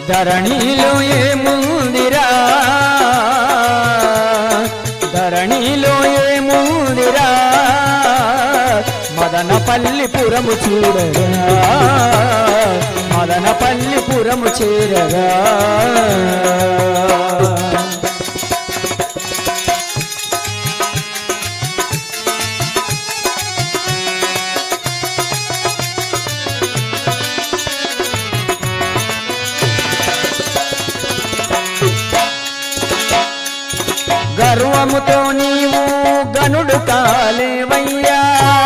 ధరణిలో ఏముందిరా ధరణిలో ఏముందిరా మదనపల్లి పురము చూడగా మదనపల్లి పురము చేరగా గర్వముతో నీవు గనుడు కాలేవయ్యా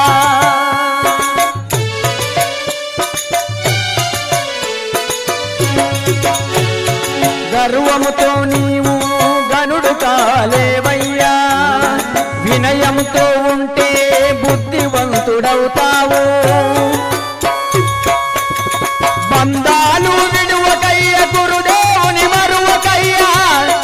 గర్వముతో నీవు గనుడు కాలేవయ్యా వినయముతో ఉంటే బుద్ధివంతుడవుతావు బంధాలు విడువకయ్య గురుదేవుని మరువకయ్యా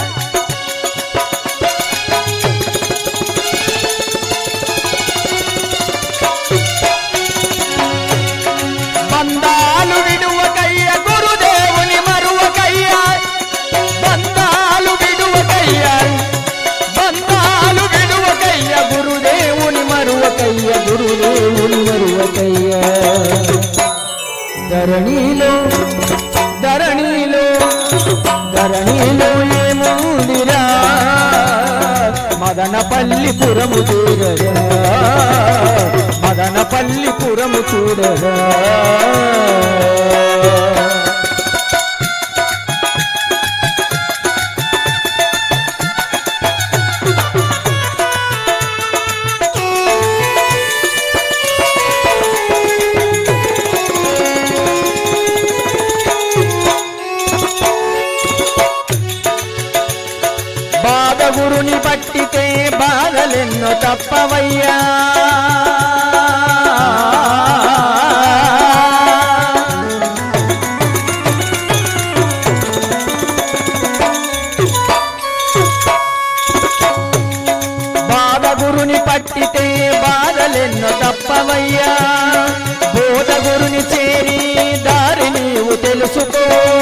బంధాలు విడువకయ్య గురుదేవుని మరువకయ్య బంధాలు విడువకయ్య బంధాలు విడువకయ్య గురుదేవుని మరువకయ్య గురుదేవుని మరువకయ్య ధరణిలో ధరణిలో ధరణిలో ఏముందిరా మదనపల్లి పురము చూడగా మదనపల్లి పురము చూడగా బాధ గురుని పట్టితే బాధలెన్నో తప్పవయ్యా బాధ గురుని పట్టితే బాధలెన్నో తప్పవయ్యా బోధ గురుని చేరి దారి నీవు తెలుసుకో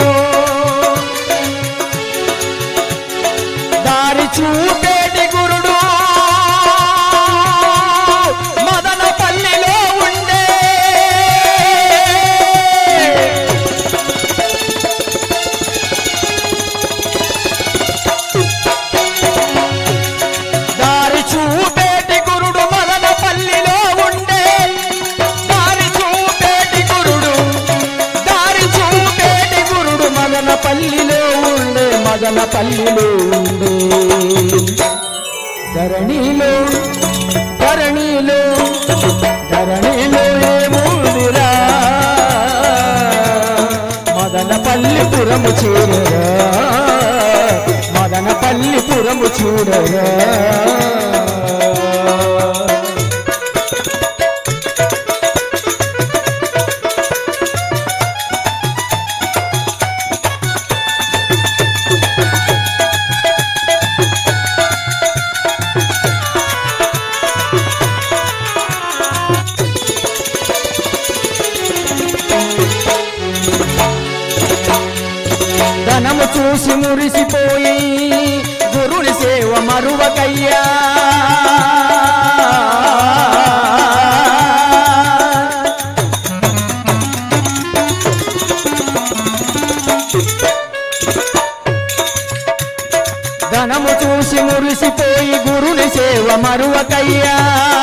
దారి చూపేటి గురుడు మదనపల్లిలో ఉండే దారి చూపేటి గురుడు మదనపల్లిలో ఉండే దారి చూపేటి గురుడు దారి చూపేటి గురుడు మదనపల్లిలో ఉండే మదనపల్లిలో ఉండే ధరణిలో ధరణిలో ధరణిలో ఏమూదిరా మదనపల్లి పురము చూడరా మదనపల్లి పురము చూడరా ధనము చూసి మురిసిపోయి గురుని సేవ మరువకయ్యా ధనము చూసి మురిసిపోయి గురుని సేవ మరువకయ్యా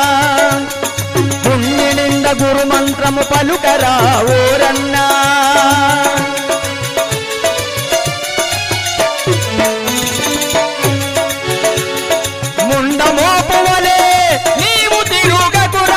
పుణ్య నింద గురు మంత్రము పలుకరా ఓరన్నా ముండమోపువలే నీవు తిరుగకురా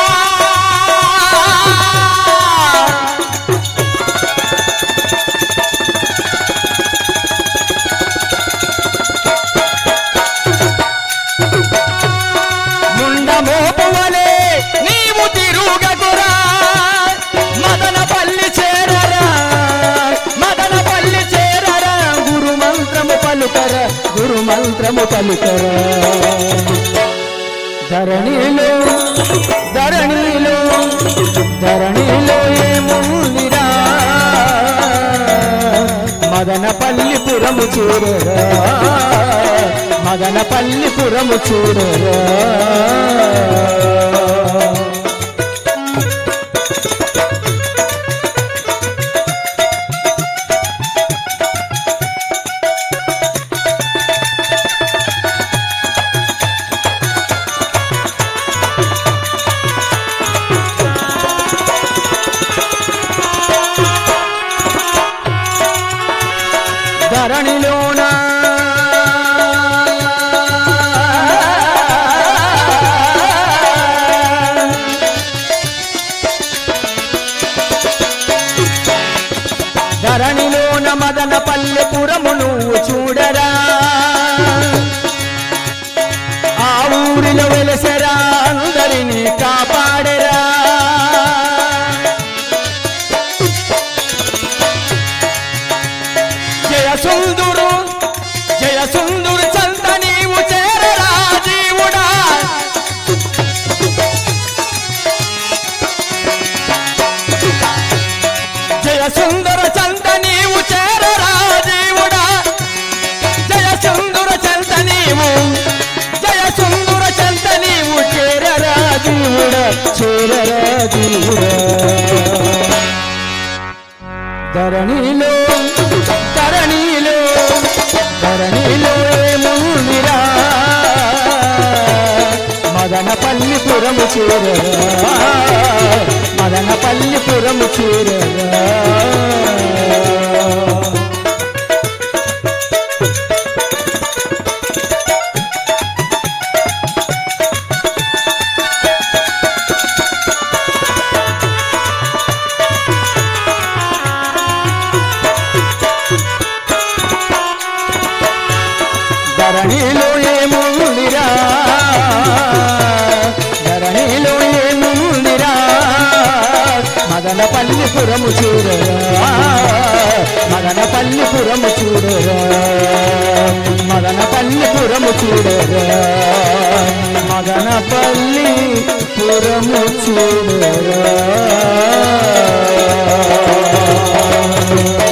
ముండమోపువలే నీవు తిరుగకురా మదనపల్లి చేరరా మదనపల్లి చేరరా గురు మంత్రము పలుకర గురు మంత్రము పలుకర ధరణిలో ధరణిలో ధరణిలో ఏముందిరా పురము చూడరా మదనపల్లి పురము చూడరా ధరణిలోన ధరణిలోన మదన పల్లెపురము నువ్వు చూడరా ఆ ఊరిలో వెలసరా అందరినీ కాపాడరా జయ సుందురు జయ సుందురు చంద నీవు చేరరా జీవుడా జయ సుందర చంద నీవు చేరరా జీవుడా జయ సుందర చంద నీవు జయ సుందర చంద నీవు చేరరా జీవుడా చేరరా జీవుడా ధరణిలో ధరణిలో ధరణిలో ఏముందిరా మదనపల్లి పురము చేరరా మదనపల్లి పురము చేరరా ధరణిలో ఏముందిరా ధరణిలో ఏముందిరా మదనపల్లి పురము చూడరా మదనపల్లి పురము చూడరా మదనపల్లి పురము చూడరా మదనపల్లి పురము చూడరా